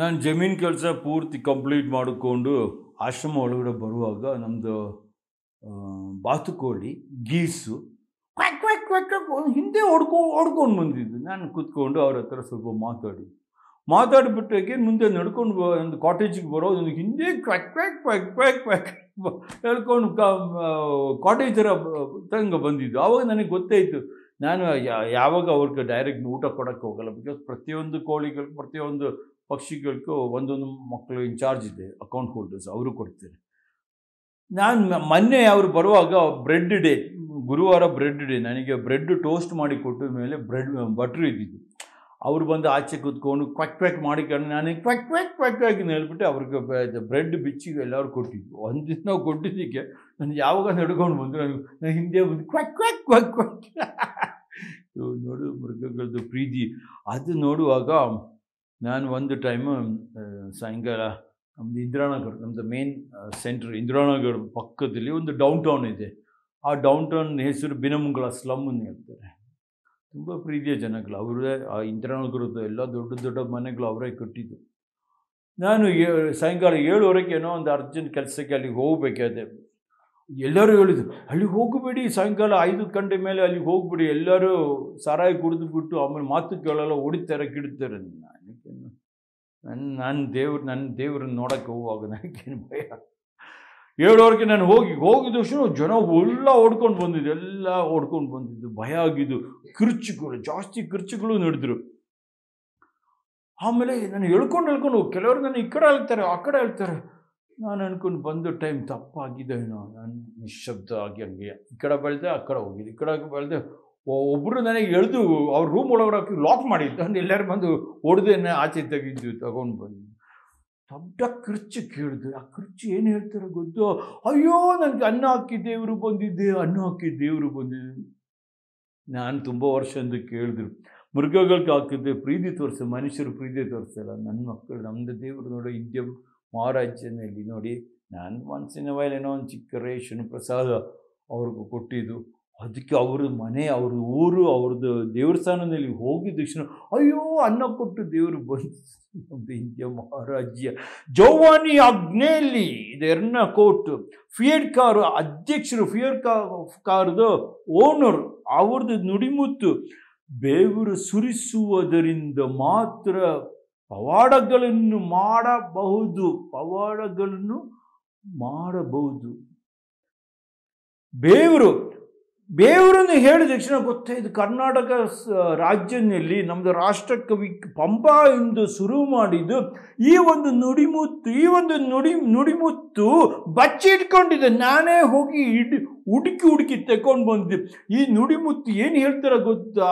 ನಾನು ಜಮೀನು ಕೆಲಸ ಪೂರ್ತಿ ಕಂಪ್ಲೀಟ್ ಮಾಡಿಕೊಂಡು ಆಶ್ರಮ ಒಳಗಡೆ ಬರುವಾಗ ನಮ್ಮದು ಬಾತುಕೋಳಿ ಗೀಸು ಕ್ವಾಕ್ ಕ್ವಾಕ್ ಕ್ವಾಕ್ ಕ್ವಾಕ್ ಅವ್ನು ಹಿಂದೆ ಹೊಡ್ಕೊ ಹೊಡ್ಕೊಂಡು ಬಂದಿದ್ದು ನಾನು ಕೂತ್ಕೊಂಡು ಅವ್ರ ಹತ್ರ ಸ್ವಲ್ಪ ಮಾತಾಡಿ ಮಾತಾಡಿಬಿಟ್ಟಾಗೆ ಮುಂದೆ ನಡ್ಕೊಂಡು ಬ- ಒಂದು ಕಾಟೇಜಿಗೆ ಬರೋದು ನನಗೆ ಹಿಂದೆ quack quack quack quack quack ಬ- ಹೇಳ್ಕೊಂಡು ಕಾಟೇಜ್ ಥರ ತಂಗ ಬಂದಿದ್ದು ಆವಾಗ ನನಗೆ ಗೊತ್ತಾಯಿತು ನಾನು ಯಾ- ಯಾವಾಗ ಅವ್ರಿಗೆ ಡೈರೆಕ್ಟ್ ಊಟ ಕೊಡೋಕ್ಕೆ ಹೋಗಲ್ಲ ಬಿಕಾಸ್ ಪ್ರತಿಯೊಂದು ಕೋಳಿಗಳು ಪ್ರತಿಯೊಂದು ಪಕ್ಷಿಗಳಿಗೂ ಒಂದೊಂದು ಮಕ್ಕಳು ಇನ್ಚಾರ್ಜ್ ಇದೆ ಅಕೌಂಟ್ ಹೋಲ್ಡರ್ಸ್ ಅವರು ಕೊಡ್ತಾರೆ ನಾನು ಮ- ಮೊನ್ನೆ ಅವರು ಬರುವಾಗ ಬ್ರೆಡ್ ಡೇ ಗುರುವಾರ ಬ್ರೆಡ್ ಡೇ ನನಗೆ ಬ್ರೆಡ್ ಟೋಸ್ಟ್ ಮಾಡಿ ಕೊಟ್ಟ ಮೇಲೆ ಬ್ರೆಡ್ ಬಟ್ರ್ ಇದ್ದಿದ್ದು ಅವ್ರು ಬಂದು ಆಚೆ ಕೂತ್ಕೊಂಡು ಕ್ವಾಕ್ ಕ್ವಾಕ್ ಮಾಡಿಕೊಂಡು ನಾನು ಕ್ವಾಕ್ ಕ್ವಾಕ್ ಕ್ವಾಕ್ ಕ್ವಾಕ್ ಅಂತ ಹೇಳ್ಬಿಟ್ಟು ಅವ್ರಿಗೆ ಬ್ರೆಡ್ ಬಿಚ್ಚಿ ಎಲ್ಲರೂ ಕೊಟ್ಟಿದ್ದು ಒಂದು ದಿನ ನಾವು ಕೊಟ್ಟಿದ್ದಕ್ಕೆ ನಾನು ಯಾವಾಗ ನಡ್ಕೊಂಡು ಬಂದು ನನಗೆ ನಾನು ಹಿಂದೆ ಬಂದು ಕ್ವಾಕ್ ಕ್ವಾಕ್ ಕ್ವಾಕ್ ಕ್ವಾಕ್ ಇವು ನೋಡು ಮೃಗಗಳದ್ದು ಪ್ರೀತಿ ಅದು ನೋಡುವಾಗ ನಾನು ಒಂದು ಟೈಮು ಸಾಯಂಕಾಲ ನಮ್ಮದು ಇಂದಿರಾನಗರ್ ನಮ್ಮದು ಮೇನ್ ಸೆಂಟ್ರ್ ಇಂದಿರಾನಗರ್ ಪಕ್ಕದಲ್ಲಿ ಒಂದು ಡೌನ್ ಟೌನ್ ಇದೆ ಆ ಡೌನ್ ಟೌನ್ ಹೆಸರು ಬಿನಮಂಗಲ ಸ್ಲಮ್ ಅಂತ ಹೇಳ್ತಾರೆ ತುಂಬ ಪ್ರೀತಿಯ ಜನಗಳು ಅವರೇ ಆ ಇಂದಿರಾನಗರದ ಎಲ್ಲ ದೊಡ್ಡ ದೊಡ್ಡ ಮನೆಗಳು ಅವರೇ ಕಟ್ಟಿದ್ದು ನಾನು ಏ- ಸಾಯಂಕಾಲ ಏಳುವರೆಗೆ ಏನೋ ಒಂದು ಅರ್ಜೆಂಟ್ ಕೆಲಸಕ್ಕೆ ಅಲ್ಲಿಗೆ ಹೋಗ್ಬೇಕಾದೆ ಎಲ್ಲರೂ ಹೇಳಿದ್ರು ಅಲ್ಲಿಗೆ ಹೋಗಬೇಡಿ ಸಾಯಂಕಾಲ ಐದು ಗಂಟೆ ಮೇಲೆ ಅಲ್ಲಿಗೆ ಹೋಗ್ಬಿಡಿ ಎಲ್ಲರೂ ಸಾರಾಯಿ ಕುಡಿದು ಬಿಟ್ಟು ಆಮೇಲೆ ಮಾತು ಕೇಳಲ್ಲ ಹೊಡಿತಾರೆ ಕಿಡ್ತಾರೆ ನನಗೇನು ನನ್ನ ನಾನು ದೇವ್ರು ನನ್ನ ದೇವ್ರನ್ನ ನೋಡೋಕ್ಕೆ ಹೋಗುವಾಗ ನನಗೇನು ಭಯ ಏಳುವರೆಗೆ ನಾನು ಹೋಗಿ ಹೋಗಿದ ತಕ್ಷಣ ಜನ ಎಲ್ಲ ಓಡ್ಕೊಂಡು ಬಂದಿದ್ದು ಎಲ್ಲ ಓಡ್ಕೊಂಡು ಬಂದಿದ್ದು ಭಯ ಆಗಿದ್ದು ಕಿರುಚುಗಳು ಜಾಸ್ತಿ ಕಿರುಚುಗಳು ನಡೆದ್ರು ಆಮೇಲೆ ನಾನು ಹೇಳ್ಕೊಂಡು ಹೇಳ್ಕೊಂಡು ಕೆಲವರು ನಾನು ಈ ಕಡೆ ಹೇಳ್ತಾರೆ ಆ ಕಡೆ ಹೇಳ್ತಾರೆ ನಾನು ಅನ್ಕೊಂಡು ಬಂದು ಟೈಮ್ ತಪ್ಪಾಗಿದೆ ಏನೋ ನಾನು ನಿಶ್ಶಬ್ದ ಆಗಿ ಹಂಗೆ ಈ ಕಡೆ ಬೆಳೆದೆ ಆ ಕಡೆ ಹೋಗಿದ್ದು ಈ ಕಡೆ ಬೆಳೆದೆ ಒಬ್ಬರು ನನಗೆ ಎಳೆದು ಅವ್ರ ರೂಮ್ ಒಳಗಡೆ ಹಾಕಿ ಲಾಕ್ ಮಾಡಿದ್ದು ನಾನು ಎಲ್ಲರೂ ಬಂದು ಹೊಡೆದೇನೆ ಆಚೆ ತೆಗೆದು ತಗೊಂಡು ಬಂದಿದ್ದು ದೊಡ್ಡ ಖರ್ಚು ಕೇಳಿದ್ರು ಆ ಖರ್ಚು ಏನು ಹೇಳ್ತಾರೆ ಗೊತ್ತು ಅಯ್ಯೋ ನನಗೆ ಅನ್ನ ಹಾಕಿ ದೇವರು ಬಂದಿದ್ದೆ ಅನ್ನ ಹಾಕಿ ದೇವರು ಬಂದಿದ್ದೆ ನಾನು ತುಂಬ ವರ್ಷದಿಂದ ಕೇಳಿದ್ರು ಮೃಗಗಳಿಗೆ ಹಾಕಿದ್ದೆ ಪ್ರೀತಿ ತೋರಿಸ ಮನುಷ್ಯರು ಪ್ರೀತಿ ತೋರಿಸಲ್ಲ ನನ್ನ ಮಕ್ಕಳು ನಮ್ಮದು ದೇವರು ನೋಡೋ ಇಂಡಿಯ ಮಹಾರಾಜ್ಯನಲ್ಲಿ ನೋಡಿ ನಾನು ಮನಸ್ಸಿನ ವೈಲ್ ಏನೋ ಒಂದು ಚಿಕ್ಕ ರೇಷನ್ ಪ್ರಸಾದ ಅವ್ರಿಗೂ ಕೊಟ್ಟಿದ್ದು ಅದಕ್ಕೆ ಅವ್ರ ಮನೆ ಅವ್ರ ಊರು ಅವ್ರದ್ದು ದೇವಸ್ಥಾನದಲ್ಲಿ ಹೋಗಿದ ತಕ್ಷಣ ಅಯ್ಯೋ ಅನ್ನ ಕೊಟ್ಟು ದೇವರು ಬಂದು ನಮ್ಮದು ಇಂಡಿಯ ಮಹಾರಾಜ್ಯ ಜೋವಾನಿ ಅಗ್ನೆಯಲ್ಲಿ ಇದು ಎರ್ನ ಕೋರ್ಟ್ ಫಿಯಡ್ ಕಾರ್ ಅಧ್ಯಕ್ಷರು ಫಿಯಡ್ ಕಾ ಕಾರ್ದು ಓನರ್ ಅವ್ರದ್ದು ನುಡಿಮುತ್ತು ಬೇವರು ಸುರಿಸುವುದರಿಂದ ಮಾತ್ರ ಪವಾಡಗಳನ್ನು ಮಾಡಬಹುದು ಪವಾಡಗಳನ್ನು ಮಾಡಬಹುದು ಬೇವರು ಬೇವರನ್ನು ಹೇಳಿದ ತಕ್ಷಣ ಗೊತ್ತಾಯ್ತು ಕರ್ನಾಟಕ ಸ- ರಾಜ್ಯದಲ್ಲಿ ನಮ್ಮದು ರಾಷ್ಟ್ರಕವಿ ಪಂಪ ಎಂದು ಶುರು ಮಾಡಿದ್ದು ಈ ಒಂದು ನುಡಿಮುತ್ತು ಈ ಒಂದು ನುಡಿ ನುಡಿಮುತ್ತು ಬಚ್ಚಿಟ್ಕೊಂಡಿದ್ದೆ ನಾನೇ ಹೋಗಿ ಇಡ್ ಹುಡುಕಿ ಹುಡುಕಿ ತಗೊಂಡು ಬಂದಿದ್ದೆ ಈ ನುಡಿಮುತ್ತು ಏನು ಹೇಳ್ತಾರೆ ಗೊತ್ತಾ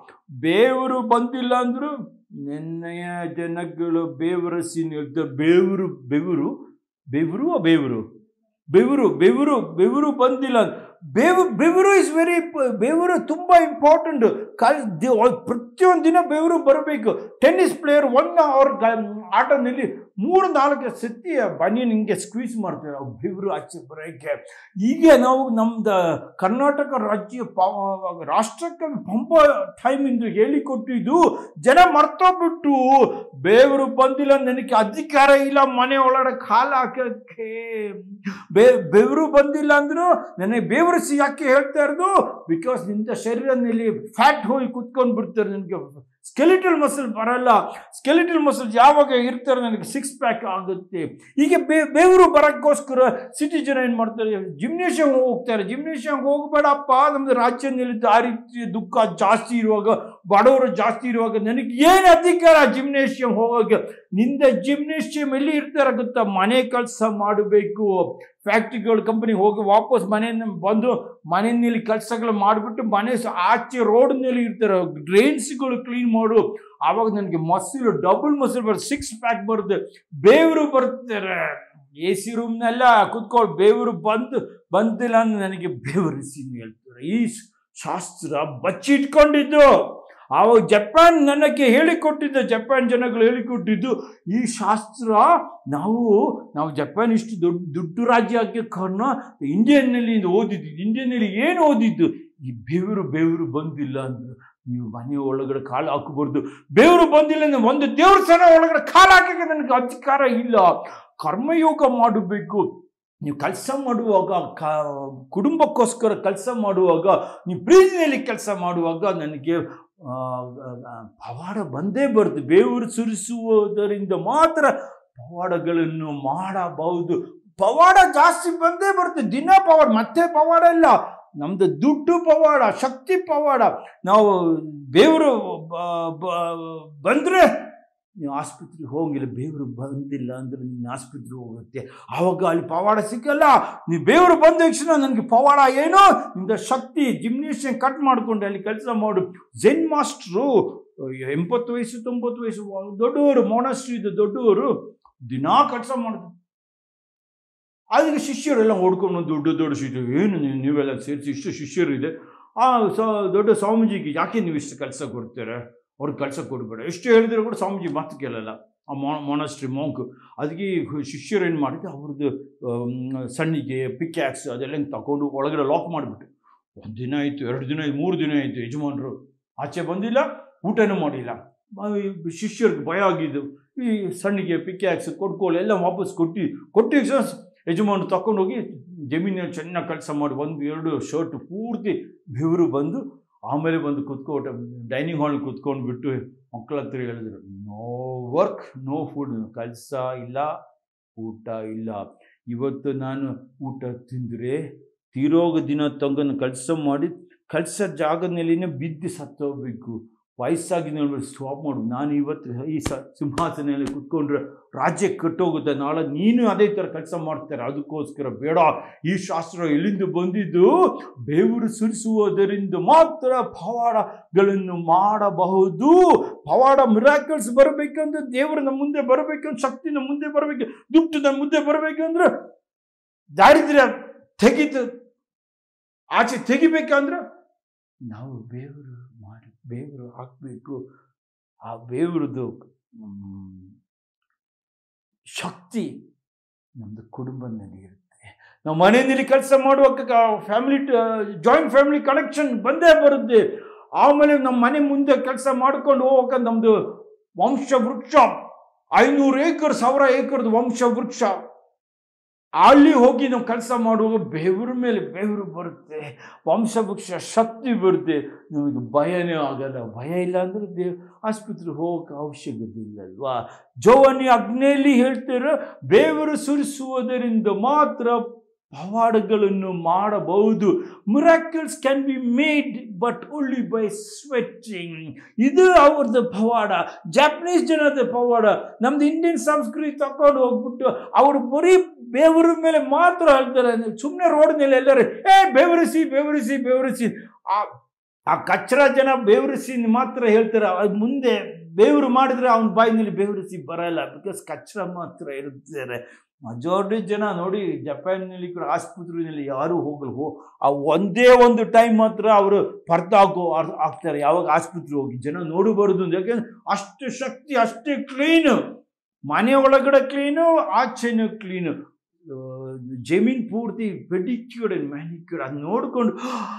ಬೇವರು ಬಂದಿಲ್ಲ ಅಂದ್ರು ನೆನ್ನೆಯ ಜನಗಳು ಬೇವರಸಿನ ಹೇಳ್ತಾರೆ ಬೇವರು ಬೆವರು ಬೆವರು ಬೇವರು ಬೆವರು ಬೆವರು ಬೆವರು ಬಂದಿಲ್ಲ ಬೇವು ಬೆವರು ಇಸ್ ವೆರಿ ಬೆವರು ತುಂಬ ಇಂಪಾರ್ಟೆಂಟ್ ಕಾಲ್ ಪ್ರತಿಯೊಂದು ದಿನ ಬೆವರು ಬರಬೇಕು ಟೆನ್ನಿಸ್ ಪ್ಲೇಯರ್ ಒನ್ ಅವ್ರ ಆಟದಲ್ಲಿ ಮೂರು ನಾಲ್ಕು ಸತಿ ಬನ್ನಿ ನಿಮಗೆ ಸ್ಕ್ವೀಸ್ ಮಾಡ್ತಾರೆ ಅವ್ರು ಬೆವರು ಆಚೆ ಬರೋಕ್ಕೆ ಹೀಗೆ ನಾವು ನಮ್ದು ಕರ್ನಾಟಕ ರಾಜ್ಯ ಪ ರಾಷ್ಟ್ರಕ್ಕೆ ಪಂಪ ಟೈಮಿಂದ ಹೇಳಿಕೊಟ್ಟಿದ್ದು ಜನ ಮರ್ತೋಗ್ಬಿಟ್ಟು ಬೇವರು ಬಂದಿಲ್ಲ ನನಗೆ ಅಧಿಕಾರ ಇಲ್ಲ ಮನೆ ಒಳಗಡೆ ಕಾಲು ಹಾಕೋಕ್ಕೆ ಬೇ ಬೆವರು ಬಂದಿಲ್ಲ ಅಂದ್ರು ನನಗೆ ಬೇವರಿಸಿ ಯಾಕೆ ಹೇಳ್ತಾ ಇರೋದು ಬಿಕಾಸ್ ನಿಂದ ಶರೀರದಲ್ಲಿ ಫ್ಯಾಟ್ ಹೋಗಿ ಕುತ್ಕೊಂಡು ಬಿಡ್ತಾರೆ ನನಗೆ ಸ್ಕೆಲಿಟಲ್ ಮಸಲ್ ಬರಲ್ಲ ಸ್ಕೆಲಿಟಲ್ ಮಸಲ್ ಯಾವಾಗ ಇರ್ತಾರೆ ನನಗೆ ಸಿಕ್ಸ್ ಪ್ಯಾಕ್ ಆಗುತ್ತೆ ಹೀಗೆ ಬೇ ಬೇವರು ಬರೋಕ್ಕೋಸ್ಕರ ಸಿಟಿ ಜನ ಏನು ಮಾಡ್ತಾರೆ ಜಿಮ್ನೇಷಿಯಂ ಹೋಗ್ತಾರೆ ಜಿಮ್ನೇಷಿಯಂ ಹೋಗಬೇಡಪ್ಪ ನಮ್ಮದು ರಾಜ್ಯದಲ್ಲಿ ಆ ರೀತಿ ದುಃಖ ಜಾಸ್ತಿ ಇರುವಾಗ ಬಡವರು ಜಾಸ್ತಿ ಇರುವಾಗ ನನಗೆ ಏನು ಅಧಿಕಾರ ಜಿಮ್ನೇಷಿಯಂ ಹೋಗೋಕ್ಕೆ ನಿಂದ ಜಿಮ್ನೇಷಿಯಂ ಎಲ್ಲಿ ಇರ್ತಾರೆ ಗೊತ್ತಾ ಮನೆ ಕೆಲಸ ಮಾಡಬೇಕು ಫ್ಯಾಕ್ಟ್ರಿಗಳು ಕಂಪನಿಗೆ ಹೋಗಿ ವಾಪಸ್ ಮನೆಯಿಂದ ಬಂದು ಮನೆಯಲ್ಲಿ ಕೆಲಸಗಳು ಮಾಡಿಬಿಟ್ಟು ಮನೆ ಸ- ಆಚೆ ರೋಡ್ನಲ್ಲಿ ಇರ್ತಾರೆ ಡ್ರೈನ್ಸ್ಗಳು ಕ್ಲೀನ್ ಮಾಡು ಆವಾಗ ನನಗೆ ಮಸಿಲು ಡಬಲ್ ಮಸಿಲ್ ಬರುತ್ತೆ ಸಿಕ್ಸ್ ಪ್ಯಾಕ್ ಬರುತ್ತೆ ಬೇವರು ಬರ್ತಾರೆ ಎ ಸಿ ರೂಮ್ನೆಲ್ಲ ಕುತ್ಕೊಂಡು ಬೇವರು ಬಂದು ಬಂದಿಲ್ಲ ಅಂದ್ರೆ ನನಗೆ ಬೇವರಿಸಿ ಹೇಳ್ತಾರೆ ಈ ಶಾಸ್ತ್ರ ಬಚ್ಚಿಟ್ಕೊಂಡಿದ್ದು ಆವಾಗ ಜಪಾನ್ ನನಗೆ ಹೇಳಿಕೊಟ್ಟಿದ್ದ ಜಪಾನ್ ಜನಗಳು ಹೇಳಿಕೊಟ್ಟಿದ್ದು ಈ ಶಾಸ್ತ್ರ ನಾವು ನಾವು ಜಪಾನ್ ಇಷ್ಟು ದೊಡ್ಡ ದುಡ್ಡು ರಾಜ್ಯ ಆಗಿ ಕಾರಣ ಇಂಡಿಯನ್ನಲ್ಲಿ ಇದು ಓದಿದ್ದು ಇಂಡಿಯನ್ನಲ್ಲಿ ಏನು ಓದಿದ್ದು ಈ ಬೆವರು ಬೆವರು ಬಂದಿಲ್ಲ ಅಂದ್ರು ನೀವು ಮನೆ ಒಳಗಡೆ ಕಾಲು ಹಾಕಬಾರ್ದು ಬೇವರು ಬಂದಿಲ್ಲ ಅಂದ್ರೆ ಒಂದು ದೇವಸ್ಥಾನ ಒಳಗಡೆ ಕಾಲು ಹಾಕಕ್ಕೆ ನನಗೆ ಅಧಿಕಾರ ಇಲ್ಲ ಕರ್ಮಯೋಗ ಮಾಡಬೇಕು ನೀವು ಕೆಲಸ ಮಾಡುವಾಗ ಕ ಕುಟುಂಬಕ್ಕೋಸ್ಕರ ಕೆಲಸ ಮಾಡುವಾಗ ನೀವು ಪ್ರೀತಿಯಲ್ಲಿ ಕೆಲಸ ಮಾಡುವಾಗ ನನಗೆ ಆ, ಆ, ಪವಾಡ ಬಂದೇ ಬರುತ್ತೆ ಬೇವರು ಸುರಿಸುವುದರಿಂದ ಮಾತ್ರ ಪವಾಡಗಳನ್ನು ಮಾಡಬಹುದು ಪವಾಡ ಜಾಸ್ತಿ ಬಂದೇ ಬರುತ್ತೆ ದಿನ ಪವಾಡ ಮತ್ತೆ ಪವಾಡ ಇಲ್ಲ ನಮ್ದು ದುಡ್ಡು ಪವಾಡ ಶಕ್ತಿ ಪವಾಡ ನಾವು ಬೇವರು ಬ- ಬ- ಬಂದ್ರೆ ನೀವು ಆಸ್ಪತ್ರೆಗೆ ಹೋಗಿಲ್ಲ ಬೇವರು ಬಂದಿಲ್ಲ ಅಂದ್ರೆ ನೀನು ಆಸ್ಪತ್ರೆಗೆ ಹೋಗುತ್ತೆ ಆವಾಗ ಅಲ್ಲಿ ಪವಾಡ ಸಿಕ್ಕಲ್ಲ ನೀವು ಬೇವರು ಬಂದ ತಕ್ಷಣ ನನಗೆ ಪವಾಡ ಏನು ನಿಮ್ದ ಶಕ್ತಿ ಜಿಮ್ನೇಷಿಯನ್ ಕಟ್ ಮಾಡ್ಕೊಂಡು ಅಲ್ಲಿ ಕೆಲಸ ಮಾಡು ಜೆನ್ ಮಾಸ್ಟ್ರು ಎಂಬತ್ತು ವಯಸ್ಸು ತೊಂಬತ್ತು ವಯಸ್ಸು ದೊಡ್ಡವರು ಮೊನಸ್ಟ್ರಿ ಇದು ದೊಡ್ಡವರು ದಿನಾ ಕೆಲಸ ಮಾಡಿದ್ರು ಅದಕ್ಕೆ ಶಿಷ್ಯರೆಲ್ಲ ಓಡ್ಕೊಂಡು ಬಂದು ದೊಡ್ಡ ದೊಡ್ಡ ಶಿಷ್ಯರು ಏನು ನೀವು ನೀವೆಲ್ಲ ಸೇರಿಸಿ ಇಷ್ಟು ಶಿಷ್ಯರು ಇದೆ ಆ ಸ ದೊಡ್ಡ ಸ್ವಾಮೀಜಿಗೆ ಯಾಕೆ ನೀವು ಇಷ್ಟು ಕೆಲಸ ಕೊಡ್ತೀರಾ ಅವ್ರಿಗೆ ಕೆಲಸ ಕೊಡಬೇಡ ಎಷ್ಟು ಹೇಳಿದ್ರು ಕೂಡ ಸ್ವಾಮೀಜಿ ಮಾತು ಕೇಳಲ್ಲ ಆ ಮೊನಸ್ಟ್ರಿ ಮೋಂಕ್ ಅದಕ್ಕೆ ಈ ಶಿಷ್ಯರು ಏನು ಮಾಡಿದ್ರು ಅವ್ರದ್ದು ಆಮ್, ಸಣ್ಣಿಗೆ ಪಿಕ್ಯಾಕ್ಸ್ ಅದೆಲ್ಲ ಹಿಂಗ್ ತಗೊಂಡು ಒಳಗಡೆ ಲಾಕ್ ಮಾಡಿಬಿಟ್ಟು ಒಂದು ದಿನ ಆಯಿತು ಎರಡು ದಿನ ಆಯ್ತು ಮೂರು ದಿನ ಆಯಿತು ಯಜಮಾನರು ಆಚೆ ಬಂದಿಲ್ಲ ಊಟನೂ ಮಾಡಿಲ್ಲ ಆ, ಈ ಶಿಷ್ಯರಿಗೆ ಭಯ ಆಗಿದ್ದು ಈ ಸಣ್ಣಿಗೆ ಪಿಕ್ಯಾಕ್ಸ್ ಕೊಟ್ಕೊಳ್ಳಿ ಎಲ್ಲ ವಾಪಸ್ ಕೊಟ್ಟು ಕೊಟ್ಟು ಯಜಮಾನರು ತಗೊಂಡೋಗಿ ಜಮೀನಲ್ಲಿ ಚೆನ್ನಾಗಿ ಕೆಲಸ ಮಾಡಿ ಒಂದು ಎರಡು ಶರ್ಟ್ ಪೂರ್ತಿ ಬೆವರು ಬಂದು ಆಮೇಲೆ ಬಂದು ಕುತ್ಕೊಂಡು ಡೈನಿಂಗ್ ಹಾಲ್ ಕುತ್ಕೊಂಡ್ಬಿಟ್ಟು ಮಕ್ಕಳ ಹತ್ರ ಹೇಳಿದ್ರು ನೋ ವರ್ಕ್ ನೋ ಫುಡ್ ಕೆಲಸ ಇಲ್ಲ ಊಟ ಇಲ್ಲ ಇವತ್ತು ನಾನು ಊಟ ತಿಂದರೆ ತೀರೋಗ ದಿನ ತಂಗನ್ನು ಕೆಲಸ ಮಾಡಿ ಕೆಲಸ ಜಾಗದಲ್ಲಿನೇ ಬಿದ್ದು ಸತ್ತೋಗ್ಬೇಕು ವಯಸ್ಸಾಗಿ ನೋಡ್ಬಿಟ್ಟು ಸ್ಟಾಪ್ ಮಾಡು ನಾನು ಇವತ್ತು ಈ ಸ ಸಿಂಹಾಸನೆಯಲ್ಲಿ ಕುತ್ಕೊಂಡ್ರೆ ರಾಜ್ಯ ಕಟ್ಟೋಗುತ್ತೆ ನಾಳೆ ನೀನು ಅದೇ ಥರ ಕೆಲಸ ಮಾಡ್ತಾರೆ ಅದಕ್ಕೋಸ್ಕರ ಬೇಡ ಈ ಶಾಸ್ತ್ರ ಎಲ್ಲಿಂದ ಬಂದಿದ್ದು ಬೇವರು ಸುರಿಸುವುದರಿಂದ ಮಾತ್ರ ಪವಾಡಗಳನ್ನು ಮಾಡಬಹುದು ಪವಾಡ ಮಿರಾಕಲ್ಸ್ ಬರಬೇಕಂದ್ರೆ ದೇವರು ನಮ್ಮ ಮುಂದೆ ಬರಬೇಕಂದ್ರೆ ಶಕ್ತಿ ನಮ್ಮ ಮುಂದೆ ಬರಬೇಕು ದುಡ್ಡು ನಮ್ಮ ಮುಂದೆ ಬರಬೇಕಂದ್ರೆ ದಾರಿದ್ರ್ಯ ತೆಗಿತು ಆಚೆ ತೆಗಿಬೇಕಂದ್ರೆ ನಾವು ಬೇವರು ಮಾಡಿ ಬೇವರು ಹಾಕಬೇಕು ಆ ಬೇವ್ರದ್ದು ಮ್, ಶಕ್ತಿ ನಮ್ಮದು ಕುಟುಂಬದಲ್ಲಿ ಇರುತ್ತೆ ನಾವು ಮನೆಯಲ್ಲಿ ಕೆಲಸ ಮಾಡುವಾಗ ಫ್ಯಾಮಿಲಿ ಜಾಯಿಂಟ್ ಫ್ಯಾಮಿಲಿ ಕನೆಕ್ಷನ್ ಬಂದೇ ಬರುತ್ತೆ ಆಮೇಲೆ ನಮ್ಮ ಮನೆ ಮುಂದೆ ಕೆಲಸ ಮಾಡ್ಕೊಂಡು ಹೋಗಕ್ಕೆ ನಮ್ಮದು ವಂಶ ವೃಕ್ಷ ಐನೂರು ಏಕರ್ ಸಾವಿರ ಏಕರ್ದು ವಂಶ ವೃಕ್ಷ ಅಲ್ಲಿ ಹೋಗಿ ನಾವು ಕೆಲಸ ಮಾಡುವಾಗ ಬೆವರು ಮೇಲೆ ಬೆವರು ಬರುತ್ತೆ ವಂಶವೃಕ್ಷ ಶಕ್ತಿ ಬರುತ್ತೆ ನಮಗೆ ಭಯನೇ ಆಗಲ್ಲ ಭಯ ಇಲ್ಲ ಅಂದರೆ ದೇವ್ ಆಸ್ಪತ್ರೆಗೆ ಹೋಗೋಕೆ ಅವಶ್ಯಕತೆ ಇಲ್ಲಲ್ವಾ ಜೋವನಿ ಅಗ್ನಿಯಲ್ಲಿ ಹೇಳ್ತಾರೆ ಬೇವರು ಸುರಿಸುವುದರಿಂದ ಮಾತ್ರ ಪವಾಡಗಳನ್ನು ಮಾಡಬಹುದು miracles can be made but only by sweating ಇದು ಅವ್ರದ್ದು ಪವಾಡ ಜಾಪನೀಸ್ ಜನದ ಪವಾಡ ನಮ್ದು ಇಂಡಿಯನ್ ಸಂಸ್ಕೃತಿ ತಕೊಂಡು ಹೋಗ್ಬಿಟ್ಟು ಅವರು ಬರೀ ಬೇವರ ಮೇಲೆ ಮಾತ್ರ ಹೇಳ್ತಾರೆ ಸುಮ್ಮನೆ ರೋಡ್ ಮೇಲೆ ಎಲ್ಲರೂ ಏ ಬೇವರಿಸಿ ಬೇವರಿಸಿ ಬೇವರಿಸಿ ಆ ಆ ಕಚ್ಚರ ಜನ ಬೇವರಿಸಿ ಮಾತ್ರ ಹೇಳ್ತಾರೆ ಅದು ಮುಂದೆ ಬೇವರು ಮಾಡಿದ್ರೆ ಅವನ ಬಾಯಿನಲ್ಲಿ ಬೇವರಿಸಿ ಬರಲ್ಲ ಬಿಕಾಸ್ ಕಚ್ಚರ ಮಾತ್ರ ಇರುತ್ತಾರೆ ಮಜಾರಿಟಿ ಜನ ನೋಡಿ ಜಪಾನ್ನಲ್ಲಿ ಕೂಡ ಆಸ್ಪತ್ರೆಯಲ್ಲಿ ಯಾರೂ ಹೋಗಲ್ಲ ಹೋ ಆ ಒಂದೇ ಒಂದು ಟೈಮ್ ಮಾತ್ರ ಅವರು ಪರ್ದಾಗೋ ಆಗ್ತಾರೆ ಯಾವಾಗ ಆಸ್ಪತ್ರೆ ಹೋಗಿ ಜನ ನೋಡಬಾರ್ದು ಅಂತ ಯಾಕೆಂದ್ರೆ ಅಷ್ಟು ಶಕ್ತಿ ಅಷ್ಟೇ ಕ್ಲೀನು ಮನೆ ಒಳಗಡೆ ಕ್ಲೀನು ಆಚೆನೂ ಕ್ಲೀನು ಜಮೀನ್ ಪೂರ್ತಿ ಪೆಡಿಕ್ಯೂರ್ ಅಂಡ್ ಮ್ಯಾನಿಕ್ಯೂರ್ ಅದು ನೋಡ್ಕೊಂಡು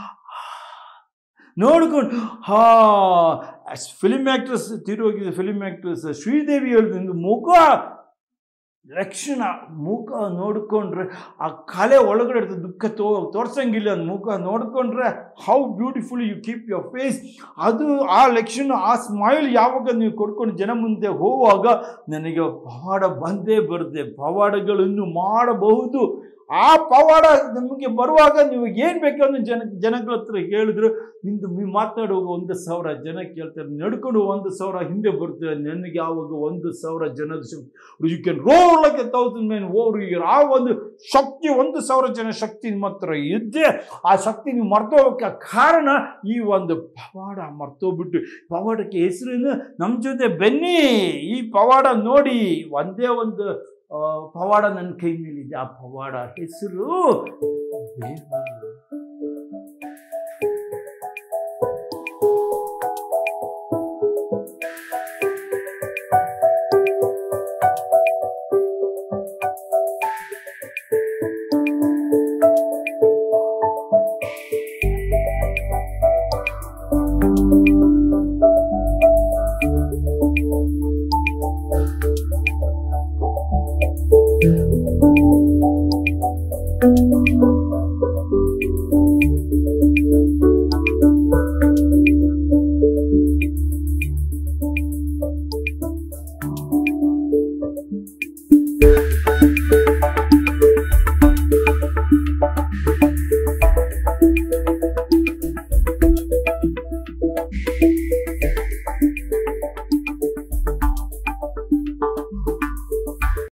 ನೋಡ್ಕೊಂಡು ಹಾ ಫಿಲಿಮ್ ಆ್ಯಕ್ಟ್ರೆಸ್ ತಿರುಗೋಗಿದೆ ಫಿಲಿಮ್ ಆ್ಯಕ್ಟ್ರೆಸ್ ಶ್ರೀದೇವಿ ಹೇಳಿದ ಮುಖ ಲಕ್ಷಣ ಮುಖ ನೋಡಿಕೊಂಡ್ರೆ ಆ ಕಲೆ ಒಳಗಡೆ ಇರ್ತದೆ ದುಃಖ ತೋ ತೋರ್ಸಂಗಿಲ್ಲ ಅದು ಮುಖ ನೋಡಿಕೊಂಡ್ರೆ how beautiful you keep your face ಅದು ಆ ಲಕ್ಷಣ ಆ ಸ್ಮೈಲ್ ಯಾವಾಗ ನೀವು ಕೊಡ್ಕೊಂಡು ಜನ ಮುಂದೆ ಹೋಗುವಾಗ ನನಗೆ ಪವಾಡ ಬಂದೇ ಬರುತ್ತೆ ಪವಾಡಗಳನ್ನು ಮಾಡಬಹುದು ಆ ಪವಾಡ ನಮಗೆ ಬರುವಾಗ ನೀವು ಏನು ಬೇಕಂದ್ರೆ ಜನ ಜನಗಳ ಹತ್ರ ಹೇಳಿದ್ರು ನಿಂದು ನೀವು ಮಾತಾಡುವಾಗ ಒಂದು ಸಾವಿರ ಜನ ಕೇಳ್ತಾರೆ ನಡ್ಕೊಂಡು ಒಂದು ಸಾವಿರ ಹಿಂದೆ ಬರ್ತಾರೆ ನನಗೆ ಆವಾಗ ಒಂದು ಸಾವಿರ ಜನದ you can roll like a thousand men over year ಆ ಒಂದು ಶಕ್ತಿ ಒಂದು ಸಾವಿರ ಜನ ಶಕ್ತಿ ಮಾತ್ರ ಇದ್ದೇ ಆ ಶಕ್ತಿ ನೀವು ಮರ್ತೋಗಕ್ಕೆ ಕಾರಣ ಈ ಒಂದು ಪವಾಡ ಮರ್ತೋಗ್ಬಿಟ್ಟು ಪವಾಡಕ್ಕೆ ಹೆಸರೇನು ನಮ್ಮ ಜೊತೆ ಬನ್ನಿ ಈ ಪವಾಡ ನೋಡಿ ಒಂದೇ ಒಂದು ಆ, ಪವಾಡ ನನ್ನ ಕೈ ಮೇಲಿದೆ ಆ ಪವಾಡ ಹೆಸರು ಬೇವರು